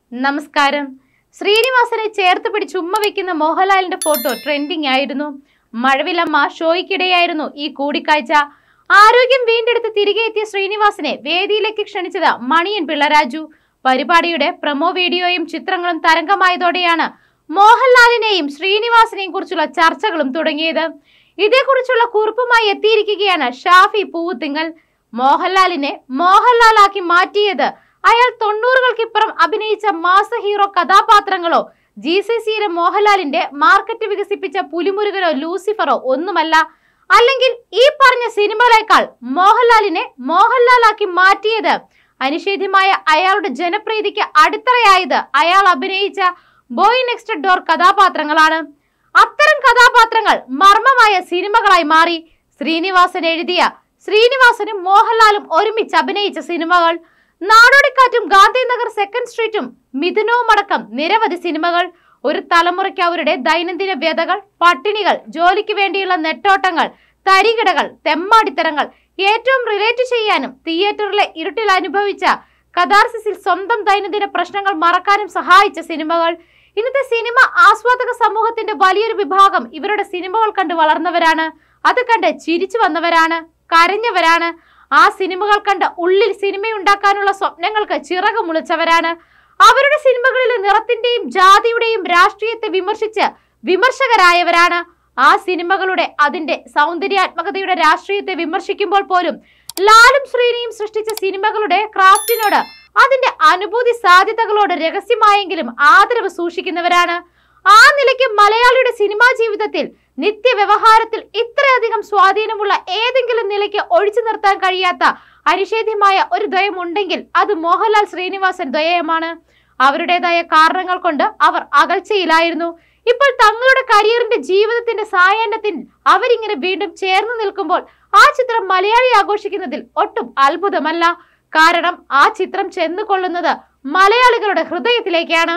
നമസ്കാരം ശ്രീനിവാസനെ ചേർത്ത് പിടിച്ച് ഉമ്മ വെക്കുന്ന മോഹൻലാലിന്റെ ഫോട്ടോ ട്രെൻഡിംഗ് ആയിരുന്നു മഴവിലമ്മ ഷോയ്ക്കിടെയായിരുന്നു ഈ കൂടിക്കാഴ്ച ആരോഗ്യം വീണ്ടെടുത്ത് തിരികെ എത്തിയ ശ്രീനിവാസനെ വേദിയിലേക്ക് ക്ഷണിച്ചത് മണിയൻ പിള്ളരാജു പരിപാടിയുടെ പ്രൊമോ വീഡിയോയും ചിത്രങ്ങളും തരംഗമായതോടെയാണ് മോഹൻലാലിനെയും ശ്രീനിവാസനെയും കുറിച്ചുള്ള ചർച്ചകളും തുടങ്ങിയത് ഇതേക്കുറിച്ചുള്ള കുറിപ്പുമായി എത്തിയിരിക്കുകയാണ് ഷാഫി പൂവുത്തിങ്ങൽ മോഹൻലാലിനെ മോഹൻലാലാക്കി മാറ്റിയത് അയാൾ തൊണ്ണൂറുകൾക്കിപ്പുറം അഭിനയിച്ച മാസ ഹീറോ കഥാപാത്രങ്ങളോ ജി സി സിയിലെ മോഹൻലാലിന്റെ മാർക്കറ്റ് വികസിപ്പിച്ച പുലിമുരുകനോ ലൂസിഫറോ ഒന്നുമല്ല അല്ലെങ്കിൽ ഈ പറഞ്ഞ സിനിമകളെക്കാൾ മോഹൻലാലിനെ മോഹൻലാലാക്കി മാറ്റിയത് അനിഷേധ്യമായ അയാളുടെ ജനപ്രീതിക്ക് അടിത്തറയായത് അയാൾ അഭിനയിച്ച ബോയ് നെക്സ്റ്റ് ഡോർ കഥാപാത്രങ്ങളാണ് അത്തരം കഥാപാത്രങ്ങൾ മർമ്മമായ സിനിമകളായി മാറി ശ്രീനിവാസൻ എഴുതിയ ശ്രീനിവാസനും മോഹൻലാലും ഒരുമിച്ച് അഭിനയിച്ച സിനിമകൾ നാടോടിക്കാറ്റും ഗാന്ധിനഗർ സെക്കൻഡ് സ്ട്രീറ്റും മിഥുനവുമടക്കം നിരവധി സിനിമകൾ ഒരു തലമുറയ്ക്ക് അവരുടെ ദൈനംദിന വ്യതകൾ പട്ടിണികൾ ജോലിക്ക് വേണ്ടിയുള്ള നെട്ടോട്ടങ്ങൾ തരികിടകൾ തെമ്മാടിത്തരങ്ങൾ ഏറ്റവും റിലേറ്റ് ചെയ്യാനും തിയേറ്ററിലെ ഇരുട്ടിൽ അനുഭവിച്ച കഥാർസിസിൽ സ്വന്തം ദൈനംദിന പ്രശ്നങ്ങൾ മറക്കാനും സഹായിച്ച സിനിമകൾ ഇന്നത്തെ സിനിമ ആസ്വാദക സമൂഹത്തിന്റെ വലിയൊരു വിഭാഗം ഇവരുടെ സിനിമകൾ കണ്ട് വളർന്നവരാണ് അത് കണ്ട് ചിരിച്ചു വന്നവരാണ് കരഞ്ഞവരാണ് ആ സിനിമകൾ കണ്ട് ഉള്ളിൽ സിനിമയുണ്ടാക്കാനുള്ള സ്വപ്നങ്ങൾക്ക് ചിറക് മുളച്ചവരാണ് അവരുടെ സിനിമകളിലെ നിറത്തിന്റെയും ജാതിയുടെയും രാഷ്ട്രീയത്തെ വിമർശിച്ച് വിമർശകരായവരാണ് ആ സിനിമകളുടെ അതിന്റെ സൗന്ദര്യാത്മകതയുടെ രാഷ്ട്രീയത്തെ വിമർശിക്കുമ്പോൾ പോലും ലാലും ശ്രീനിയും സൃഷ്ടിച്ച സിനിമകളുടെ ക്രാഫ്റ്റിനോട് അതിന്റെ അനുഭൂതി സാധ്യതകളോട് രഹസ്യമായെങ്കിലും ആദരവ് സൂക്ഷിക്കുന്നവരാണ് ആ നിലയ്ക്ക് മലയാളിയുടെ സിനിമാ ജീവിതത്തിൽ നിത്യവ്യവഹാരത്തിൽ ഇത്രയധികം സ്വാധീനമുള്ള ഏതെങ്കിലും നിലയ്ക്ക് ഒഴിച്ചു നിർത്താൻ കഴിയാത്ത അനിഷേധ്യമായ ഒരു ദ്വയം ഉണ്ടെങ്കിൽ അത് മോഹൻലാൽ ശ്രീനിവാസൻ ദ്വയമാണ് അവരുടേതായ കാരണങ്ങൾ കൊണ്ട് അവർ അകൽച്ചയിലായിരുന്നു ഇപ്പോൾ തങ്ങളുടെ കരിയറിന്റെ ജീവിതത്തിന്റെ സായാഹ്നത്തിൽ അവരിങ്ങനെ വീണ്ടും ചേർന്ന് നിൽക്കുമ്പോൾ ആ ചിത്രം മലയാളി ആഘോഷിക്കുന്നതിൽ ഒട്ടും അത്ഭുതമല്ല കാരണം ആ ചിത്രം ചെന്നുകൊള്ളുന്നത് മലയാളികളുടെ ഹൃദയത്തിലേക്കാണ്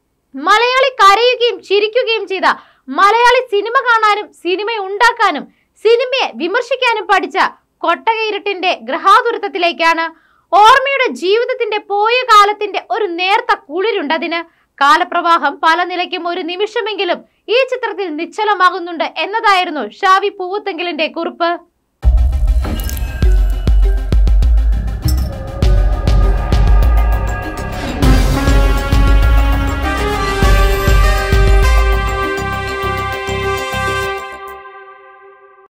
മലയാളി കരയുകയും ചിരിക്കുകയും ചെയ്ത മലയാളി സിനിമ കാണാനും സിനിമ ഉണ്ടാക്കാനും സിനിമയെ വിമർശിക്കാനും പഠിച്ച കൊട്ടകയിരുട്ടിന്റെ ഗ്രഹാതുരത്വത്തിലേക്കാണ് ഓർമ്മയുടെ ജീവിതത്തിന്റെ പോയ കാലത്തിന്റെ ഒരു നേർത്ത കുളിരുണ്ടതിന് കാലപ്രവാഹം പല നിലയ്ക്കും ഒരു നിമിഷമെങ്കിലും ഈ ചിത്രത്തിൽ നിശ്ചലമാകുന്നുണ്ട് എന്നതായിരുന്നു ഷാവി പൂവുത്തെങ്കിലിന്റെ കുറിപ്പ്